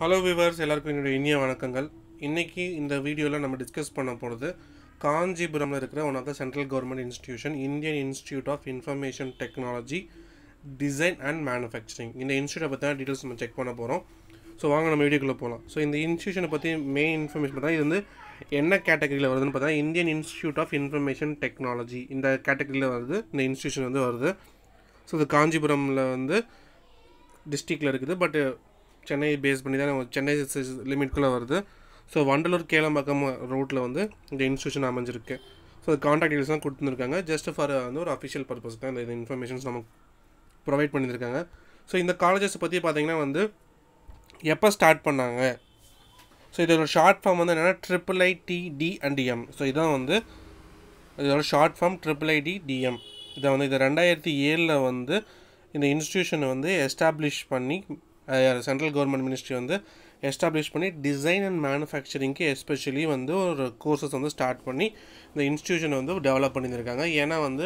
hello viewers எல்லாருக்கும் என்னுடைய இனிய வணக்கங்கள் இன்னைக்கு இந்த வீடியோவில் நம்ம டிஸ்கஸ் பண்ண போகிறது காஞ்சிபுரமில் இருக்கிற one of the central government institution Indian institute of information technology design and manufacturing இந்த இன்ஸ்டியூட்டை பற்றின டீட்டெயில்ஸ் நம்ம செக் பண்ண போகிறோம் ஸோ வாங்க நம்ம வீடியோக்குள்ளே போகலாம் ஸோ இந்த இன்ஸ்டியூஷனை பற்றி மெயின் இன்ஃபர்மேஷன் பார்த்தா இது வந்து என்ன கேட்டகரியில் வருதுன்னு பார்த்தா Indian institute of information technology இந்த கேட்டகரியில் வருது இந்த இன்ஸ்டியூஷன் வந்து வருது ஸோ இது காஞ்சிபுரமில் வந்து டிஸ்ட்ரிக்டில் இருக்குது பட் சென்னை பேஸ் பண்ணி தான் நம்ம சென்னை லிமிட்குள்ளே வருது ஸோ வண்டலூர் கேளம்பாக்கம் ரோட்டில் வந்து இந்த இன்ஸ்டியூஷன் அமைஞ்சிருக்கு ஸோ கான்டாக்ட் டீடைல்ஸ் தான் கொடுத்துருக்காங்க ஜஸ்ட் ஃபார் வந்து ஒரு அஃபிஷியல் பர்பஸ் தான் இந்த இன்ஃபர்மேஷன்ஸ் நமக்கு ப்ரொவைட் பண்ணியிருக்காங்க ஸோ இந்த காலேஜஸ் பற்றி பார்த்தீங்கன்னா வந்து எப்போ ஸ்டார்ட் பண்ணாங்க ஸோ இதோட ஷார்ட் ஃபார்ம் வந்து என்னென்னா triple I T D and DM so இதான் வந்து இதோட short form triple IT DM இதை வந்து இது ரெண்டாயிரத்தி ஏழில் வந்து இந்த இன்ஸ்டியூஷனை வந்து எஸ்டாப்ளிஷ் பண்ணி சென்ட்ரல் கவர்மெண்ட் மினிஸ்ட்ரி வந்து எஸ்டாப்ளிஷ் பண்ணி டிசைன் அண்ட் மேனுஃபேக்சரிங்க்கு எஸ்பெஷலி வந்து ஒரு கோர்சஸ் வந்து ஸ்டார்ட் பண்ணி இந்த இன்ஸ்டியூஷனை வந்து டெவலப் பண்ணியிருக்காங்க ஏன்னா வந்து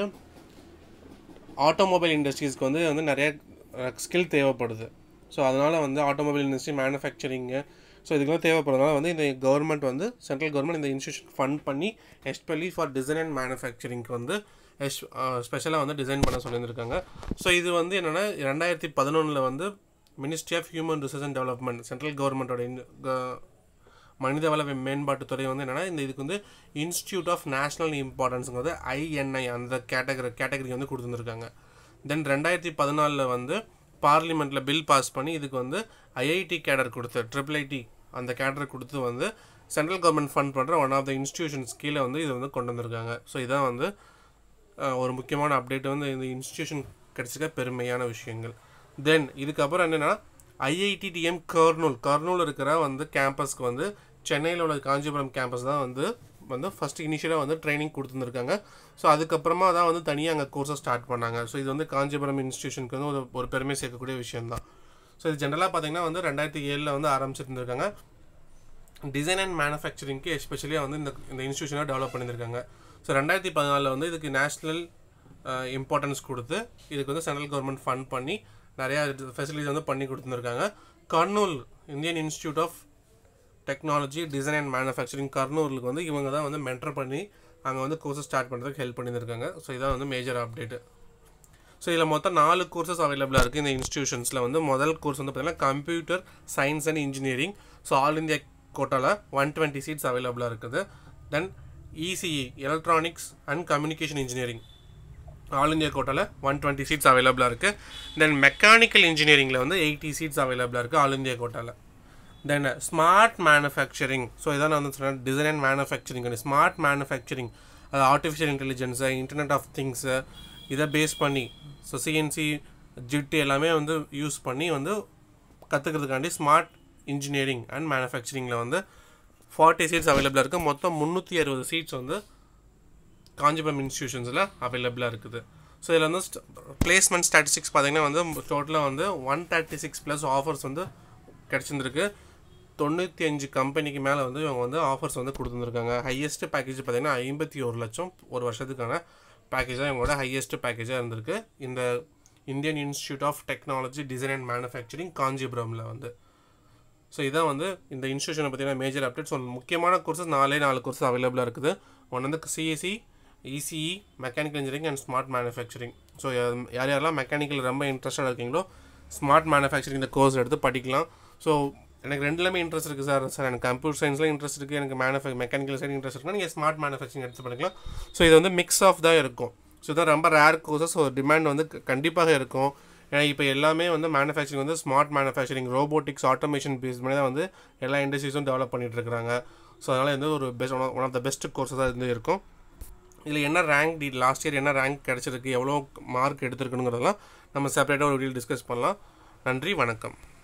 ஆட்டோமொபைல் இண்டஸ்ட்ரீஸ்க்கு வந்து வந்து நிறைய ஸ்கில் தேவைப்படுது ஸோ அதனால் வந்து ஆட்டோமொபைல் இண்டஸ்ட்ரி மேனுஃபேக்சரிங்கு ஸோ இதுக்கெல்லாம் தேவைப்படுறதுனால வந்து இந்த கவர்மெண்ட் வந்து சென்ட்ரல் கவர்மெண்ட் இந்த இன்ஸ்டியூஷன் ஃபண்ட் பண்ணி எஸ்பெஷலி ஃபார் டிசைன் அண்ட் மேனுஃபேக்சரிங்க்கு வந்து எஸ் ஸ்பெஷலாக வந்து டிசைன் பண்ண சொல்லியிருந்திருக்காங்க ஸோ இது வந்து என்னென்னா ரெண்டாயிரத்தி பதினொன்றில் வந்து ministry of human resource and development central கவர்மெண்ட்டோட மனிதவள மேம்பாட்டுத்துறை வந்து என்னென்னா இந்த இதுக்கு வந்து இன்ஸ்டியூட் ஆஃப் நேஷனல் இம்பார்ட்டன்ஸுங்கிறது ஐஎன்ஐ அந்த கேட்டகரி கேட்டகரி வந்து கொடுத்துருக்காங்க தென் ரெண்டாயிரத்தி பதினாலில் வந்து பார்லிமெண்ட்டில் பில் பாஸ் பண்ணி இதுக்கு வந்து ஐஐடி கேடர் கொடுத்து ட்ரிபிள் ஐடி அந்த கேடர் கொடுத்து வந்து சென்ட்ரல் கவர்மெண்ட் ஃபண்ட் பண்ணுற ஒன் ஆஃப் த இன்ஸ்டியூஷன்ஸ் கீழே வந்து இதை வந்து கொண்டு வந்திருக்காங்க ஸோ இதான் வந்து ஒரு முக்கியமான அப்டேட் வந்து இந்த இன்ஸ்டியூஷன் கிடச்சிக்க பெருமையான விஷயங்கள் தென் இதுக்கப்புறம் என்னென்னா ஐஐடிடிஎம் கர்னூல் கர்னூல் இருக்கிற வந்து கேம்பஸ்க்கு வந்து சென்னையில் உள்ள காஞ்சிபுரம் கேம்பஸ் தான் வந்து வந்து ஃபஸ்ட்டு இனிஷியலாக வந்து ட்ரைனிங் கொடுத்துருந்துருக்காங்க ஸோ அதுக்கப்புறமா தான் வந்து தனியாக அங்கே கோர்ஸை ஸ்டார்ட் பண்ணாங்க ஸோ இது வந்து காஞ்சிபுரம் இன்ஸ்டியூஷனுக்கு வந்து ஒரு ஒரு பெருமை சேர்க்கக்கூடிய விஷயம் தான் ஸோ இது ஜென்ரலாக பார்த்தீங்கன்னா வந்து ரெண்டாயிரத்தி ஏழில் வந்து ஆரம்பிச்சிருந்துருக்காங்க டிசைன் அண்ட் மேனுஃபேக்சரிங்க்கு எஸ்பெஷலியாக வந்து இந்த இந்த இன்ஸ்டியூஷனாக டெவலப் பண்ணியிருக்காங்க ஸோ ரெண்டாயிரத்தி பதினாலில் வந்து இதுக்கு நேஷ்னல் இம்பார்ட்டன்ஸ் கொடுத்து இதுக்கு வந்து சென்ட்ரல் கவர்மெண்ட் ஃபண்ட் பண்ணி நிறையா ஃபெசிலிட்டிஸ் வந்து பண்ணி கொடுத்துருக்காங்க Kurnool Indian institute of technology design and manufacturing கர்னூலுக்கு வந்து இவங்க தான் வந்து மென்டர் பண்ணி அங்கே வந்து கோர்சஸ் ஸ்டார்ட் பண்ணுறதுக்கு ஹெல்ப் பண்ணியிருக்காங்க ஸோ இதான் வந்து மேஜர் அப்டேட்டு ஸோ இதில் மொத்தம் நாலு கோர்சஸ் அவைலபிளாக இருக்குது இந்த இன்ஸ்டியூஷன்ஸில் வந்து முதல் கோர்ஸ் வந்து பார்த்திங்கன்னா computer science and engineering so all India கோட்டாவில் ஒன் டுவெண்ட்டி சீட்ஸ் அவைலபிளாக இருக்குது then ECE electronics and communication engineering all India கோட்டாவில் ஒன் டுவெண்ட்டி சீட்ஸ் அவைலபிளாக இருக்குது தென் மெக்கானிக்கல் இன்ஜினியரிங்கில் வந்து எயிட்டி சீட்ஸ் அவைலபிளாக இருக்குது ஆல் இந்தியா கோட்டாவில் தென் ஸ்மார்ட் மேனுஃபேக்சரிங் ஸோ இதான் நான் வந்து சொன்னேன் design and manufacturing smart manufacturing அது artificial intelligence internet of things இதை பேஸ் பண்ணி ஸோ சிஎன்சி ஜிட் எல்லாமே வந்து யூஸ் பண்ணி வந்து கற்றுக்கிறதுக்காண்டி ஸ்மார்ட் இன்ஜினியரிங் அண்ட் மேனுஃபேக்சரிங்கில் வந்து ஃபார்ட்டி சீட்ஸ் அவைலபிளாக இருக்குது மொத்தம் முந்நூற்றி அறுபது சீட்ஸ் வந்து காஞ்சிபுரம் இன்ஸ்டியூஷன்ஸில் அவைலபிளாக இருக்குது ஸோ இதில் வந்து பிளேஸ்மெண்ட் ஸ்டாட்டிஸ்டிக்ஸ் பார்த்திங்கன்னா வந்து டோட்டலாக வந்து one thirty six plus offers வந்து கிடச்சிருந்துருக்கு தொண்ணூற்றி அஞ்சு கம்பெனிக்கு மேலே வந்து இவங்க வந்து ஆஃபர்ஸ் வந்து கொடுத்துருக்காங்க ஹையஸ்ட் பேக்கேஜ் பார்த்திங்கன்னா ஐம்பத்தி ஒரு லட்சம் ஒரு வருஷத்துக்கான பேக்கேஜாக இவங்களோட ஹையஸ்ட் பேக்கேஜாக இருந்திருக்கு இந்த Indian institute of technology design and manufacturing காஞ்சிபுரமில் வந்து ஸோ இதான் வந்து இந்த இன்ஸ்டியூஷனை பற்றின மேஜர் அப்டேட் ஸோ முக்கியமான கோர்சஸ் நாலே நாலு கோர்சஸ் அவைலபிளாக இருக்குது ஒன் வந்து CSC ECE mechanical engineering and smart manufacturing so யார் யாரெல்லாம் மெக்கானிக்கல் ரொம்ப இன்ட்ரெஸ்டாக இருக்கீங்களோ ஸ்மார்ட் மேனுஃபேக்சரிங் இந்த கோர்ஸ் எடுத்து படிக்கலாம் ஸோ எனக்கு ரெண்டுலேயுமே இன்ட்ரெஸ்ட் இருக்குது சார் சார் எனக்கு கம்ப்யூட்டர் சயின்ஸில் இன்ட்ரெஸ்ட் இருக்குது எனக்கு மேனுஃபே மெக்கானிக்கல் சைடு இன்ட்ரெஸ்ட் இருக்குன்னா நீங்கள் ஸ்மார்ட் மேனுஃபேக்சரிங் எடுத்து படிக்கலாம் ஸோ இது வந்து மிக்ஸ் ஆஃப் தான் இருக்கும் ஸோ இதான் ரொம்ப ரேர் கோர்சஸ் ஸோ டிமாண்ட் வந்து கண்டிப்பாக இருக்கும் ஏன்னா இப்போ எல்லாமே வந்து மேனுஃபேக்சரிங் வந்து smart manufacturing robotics automation base பண்ணி தான் வந்து எல்லா இண்டஸ்ட்ரீஸும் டெவலப் பண்ணிகிட்டு இருக்கிறாங்க ஸோ அதனால் வந்து ஒரு best one of the best கோர்ஸஸாக இருந்து இருக்கும் இதில் என்ன ரேங்க் டி லாஸ்ட் இயர் என்ன ரேங்க் கிடச்சிருக்கு எவ்வளோ மார்க் எடுத்துருக்குங்கிறதெல்லாம் நம்ம செப்பரேட்டாக ஒரு வீடியோ டிஸ்கஸ் பண்ணலாம் நன்றி வணக்கம்